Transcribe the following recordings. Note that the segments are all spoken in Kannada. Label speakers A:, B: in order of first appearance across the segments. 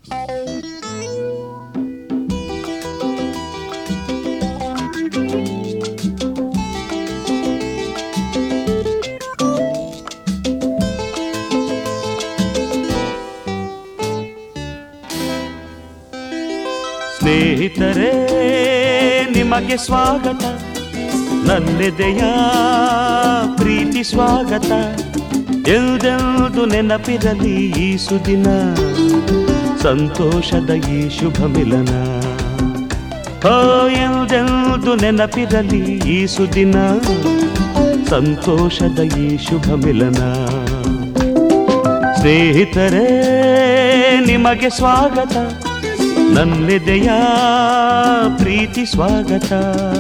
A: ಸ್ನೇಹಿತರೇ ನಿಮಗೆ ಸ್ವಾಗತ ನನ್ನೆದೆಯ ಪ್ರೀತಿ ಸ್ವಾಗತ ಎಲ್ದೆಲ್ದು ನೆನಪಿರಲಿ ಈ ಸುದಿನ ಸಂತೋಷದ ಈ ಶುಭ ಮಿಲನ ಹೋ ಎಲ್ದೆಲ್ದು ನೆನಪಿರಲಿ ಈ ಸುದಿನ ಸಂತೋಷದ ಈ ಶುಭ ಮಿಲನ ಸ್ನೇಹಿತರೇ ನಿಮಗೆ ಸ್ವಾಗತ ನನ್ನೆದೆಯ ಪ್ರೀತಿ ಸ್ವಾಗತ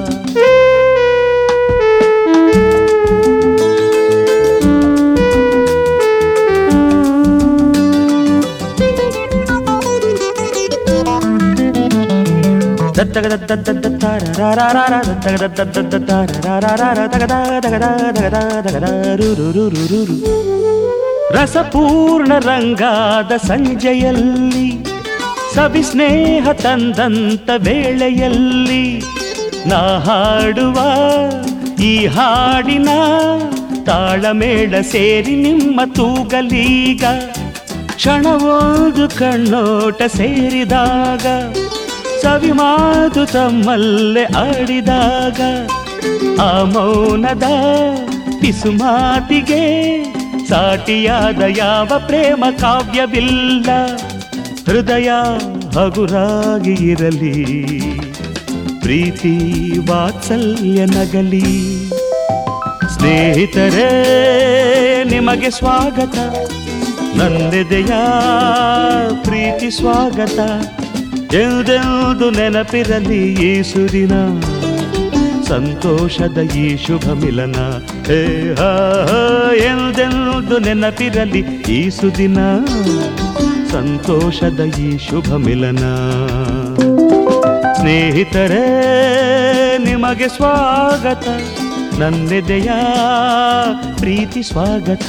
A: ರಸಪೂರ್ಣ ರಂಗಾದ ಸಂಜೆಯಲ್ಲಿ ಸವಿ ಸ್ನೇಹ ತಂದಂತ ವೇಳೆಯಲ್ಲಿ ನಾ ಹಾಡುವ ಈ ಹಾಡಿನ ತಾಳಮೇಳ ಸೇರಿ ನಿಮ್ಮ ತೂಗಲೀಗ ಕ್ಷಣವೊಂದು ಕಣ್ಣೋಟ ಸೇರಿದಾಗ ಸವಿ ಮಾತು ತಮ್ಮಲ್ಲೇ ಆಡಿದಾಗ ಆ ಮೌನದ ಪಿಸು ಮಾತಿಗೆ ಸಾಟಿಯಾದ ಯಾವ ಪ್ರೇಮ ಕಾವ್ಯವಿಲ್ಲ ಹೃದಯ ಹಗುರಾಗಿ ಇರಲಿ ಪ್ರೀತಿ ವಾತ್ಸಲ್ಯ ನಗಲಿ ಸ್ನೇಹಿತರೇ ನಿಮಗೆ ಸ್ವಾಗತ ನನ್ನೆದೆಯ ಪ್ರೀತಿ ಸ್ವಾಗತ ಎಲ್ದೆಲ್ದು ನೆನಪಿರಲಿ ಈ ಸುದಿನ ಸಂತೋಷದ ಈ ಶುಭ ಮಿಲನ ಹೇ ಹಾ ಹಾ, ಎಲ್ದೆಲ್ದು ನೆನಪಿರಲಿ ಈ ಸುದಿನ ಸಂತೋಷದ ಈ ಶುಭ ಮಿಲನ ಸ್ನೇಹಿತರೇ ನಿಮಗೆ ಸ್ವಾಗತ ನನ್ನೆದೆಯ ಪ್ರೀತಿ ಸ್ವಾಗತ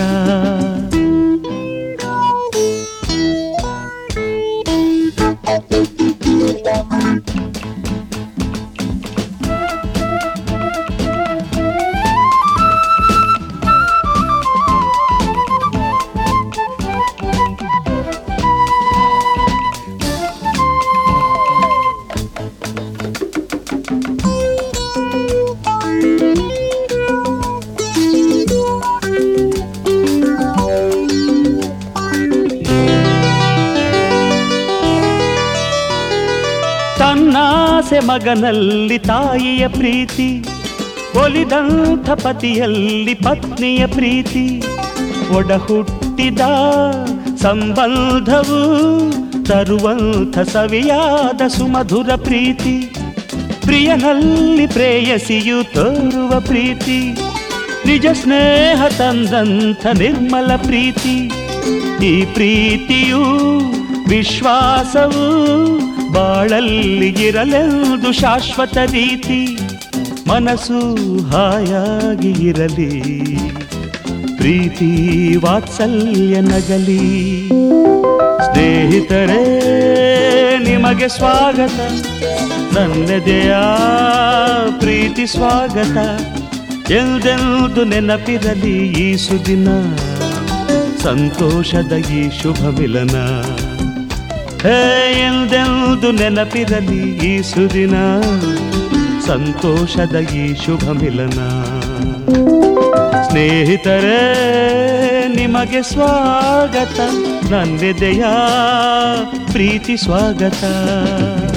A: ತನ್ನಾಸೆ ಮಗನಲ್ಲಿ ತಾಯಿಯ ಪ್ರೀತಿ ಒಲಿದಂಥ ಪತಿಯಲ್ಲಿ ಪತ್ನಿಯ ಪ್ರೀತಿ ಒಡ ಹುಟ್ಟಿದ ಸಂಬಂಧವು ತರುವಂಥ ಸವಿಯಾದ ಸುಮಧುರ ಪ್ರೀತಿ ಪ್ರಿಯನಲ್ಲಿ ಪ್ರೇಯಸಿಯು ತೋರುವ ಪ್ರೀತಿ ನಿಜ ಸ್ನೇಹ ತಂದಂಥ ನಿರ್ಮಲ ಪ್ರೀತಿ ಈ ಪ್ರೀತಿಯು ವಿಶ್ವಾಸವು ಬಾಳಲ್ಲಿ ಇರಲೆಂದು ಶಾಶ್ವತ ರೀತಿ ಮನಸ್ಸು ಹಾಯಾಗಿ ಇರಲಿ ಪ್ರೀತಿ ವಾತ್ಸಲ್ಯ ನಗಲಿ ಸ್ನೇಹಿತರೇ ನಿಮಗೆ ಸ್ವಾಗತ ನನ್ನೆದೆಯ ಪ್ರೀತಿ ಸ್ವಾಗತ ಎಲ್ದೆಲ್ದು ನೆನಪಿರಲಿ ಈ ಸುದಿನ ಸಂತೋಷದ ಈ ಶುಭ ಮಿಲನ ಹೇ ಎಲ್ದೆಲ್ದು ನೆನಪಿರಲಿ ಈ ಸುದಿನ ಸಂತೋಷದ ಈ ಶುಭ ಮಿಲನ ಸ್ನೇಹಿತರೇ ನಿಮಗೆ ಸ್ವಾಗತ ನನ್ನೆದೆಯ ಪ್ರೀತಿ ಸ್ವಾಗತ